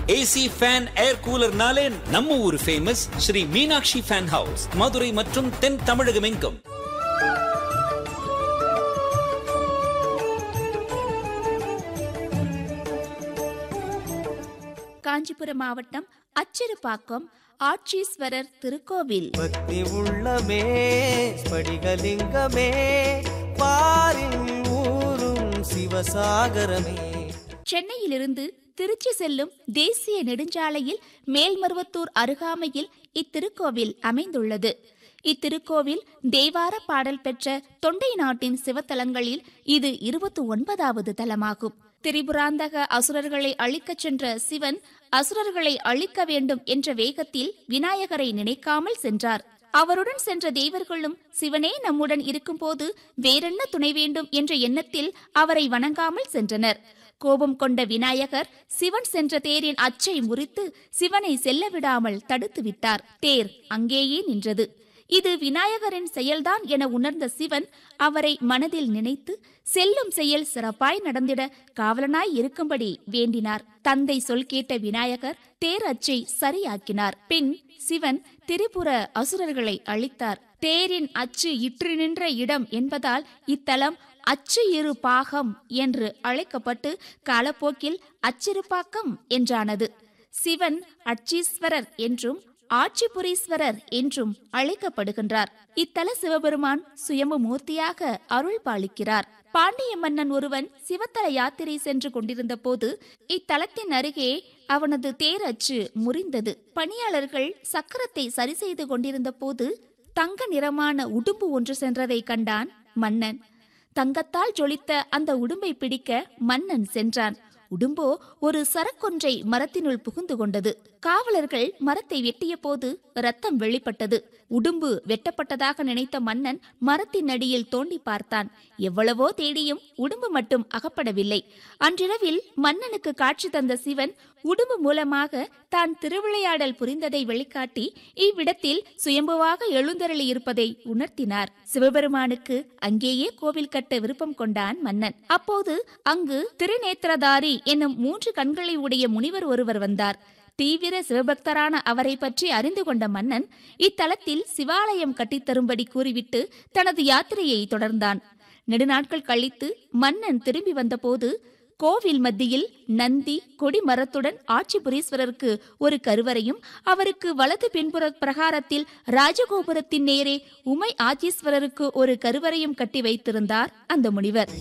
AC fan ஏர் கூலர்னாலே நம்ம ஊர் famous Sri Meenakshi fan house Madurai மற்றும் தென் தமிழகம் எங்கும் காஞ்சிபுரம் மாவட்டம் அச்சிறுபாக்கம் ஆட்சீஸ்வரர் திருக்கோவில் பக்தி உள்ளமே ஸ்படிகலிங்கமே பாரின் ஊரும் சிவசாகரமே சென்னையிலிருந்து திருச்சி செல்லும் தேசிய நெடுஞ்சாலையில் மேல்மருவத்தூர் அருகாமையில் இத்திருக்கோவில் அமைந்துள்ளது இத்திருக்கோவில் தேவார பாடல் பெற்ற தொண்டை நாட்டின் சிவத்தலங்களில் இது இருபத்தி ஒன்பதாவது தலமாகும் திரிபுராந்தக அசுரர்களை அழிக்கச் சென்ற சிவன் அசுரர்களை அழிக்க வேண்டும் என்ற வேகத்தில் விநாயகரை நினைக்காமல் சென்றார் அவருடன் சென்ற தேவர்களும் சிவனே நம்முடன் இருக்கும்போது வேறென்ன துணை வேண்டும் என்ற எண்ணத்தில் அவரை வணங்காமல் சென்றனர் கோபம் கொண்ட விநாயகர் சிவன் சென்ற தேரின் அச்சை முறித்து சிவனை செல்ல விடாமல் தடுத்து விட்டார் தேர் அங்கேயே நின்றது இது விநாயகரின் செயல்தான் என உணர்ந்த சிவன் அவரை மனதில் நினைத்து செல்லும் செயல் சிறப்பாய் நடந்திட காவலனாய் இருக்கும்படி வேண்டினார் தந்தை சொல் கேட்ட விநாயகர் தேர் அச்சை சரியாக்கினார் பின் சிவன் திரிபுர அசுரர்களை அழித்தார் தேரின் அச்சு இற்று நின்ற இடம் என்பதால் இத்தலம் அச்சு இரு பாகம் என்று அழைக்கப்பட்டு காலப்போக்கில் அச்சிறுபாக்கம் என்றானது சிவன் அச்சீஸ்வரர் என்றும் ஆட்சிபுரீஸ்வரர் என்றும் அழைக்கப்படுகின்றார் இத்தல சிவபெருமான் சுயம்பு மூர்த்தியாக அருள் பாலிக்கிறார் பாண்டிய மன்னன் ஒருவன் சிவத்தல யாத்திரை சென்று கொண்டிருந்த போது இத்தலத்தின் அருகே அவனது தேரச்சு முறிந்தது பணியாளர்கள் சக்கரத்தை சரி செய்து கொண்டிருந்த போது தங்க நிறமான உடும்பு ஒன்று சென்றதை கண்டான் மன்னன் தங்கத்தால் ஜொலித்த அந்த உடும்பை பிடிக்க மன்னன் சென்றான் உடும்போ ஒரு சரக்கொன்றை மரத்தினுள் புகுந்து கொண்டது காவலர்கள் மரத்தை வெட்டிய போது ரத்தம் வெளிப்பட்டது உடும்பு வெட்டப்பட்டதாக நினைத்த மன்னன் மரத்தின் அடியில் தோண்டி பார்த்தான் எவ்வளவோ தேடியும் உடும்பு மட்டும் அகப்படவில்லை அன்றிரவில் மன்னனுக்கு காட்சி தந்த சிவன் உடும்பு மூலமாக தான் திருவிளையாடல் புரிந்ததை வெளிக்காட்டி இவ்விடத்தில் சுயம்புவாக எழுந்தருளி இருப்பதை உணர்த்தினார் சிவபெருமானுக்கு அங்கேயே கோவில் கட்ட விருப்பம் கொண்டான் மன்னன் அப்போது அங்கு திருநேத்திரதாரி என்னும் மூன்று கண்களை உடைய முனிவர் ஒருவர் வந்தார் தீவிர சிவபக்தரான அவரை பற்றி அறிந்து கொண்ட மன்னன் இத்தலத்தில் சிவாலயம் கட்டித்தரும்படி கூறிவிட்டு தனது யாத்திரையை தொடர்ந்தான் நெடுநாட்கள் கழித்து மன்னன் திரும்பி வந்தபோது கோவில் மத்தியில் நந்தி கொடிமரத்துடன் ஆட்சிபுரீஸ்வரருக்கு ஒரு கருவறையும் அவருக்கு வலது பின்புற பிரகாரத்தில் ராஜகோபுரத்தின் நேரே உமை ஆட்சீஸ்வரருக்கு ஒரு கருவறையும் கட்டி வைத்திருந்தார் அந்த முனிவர்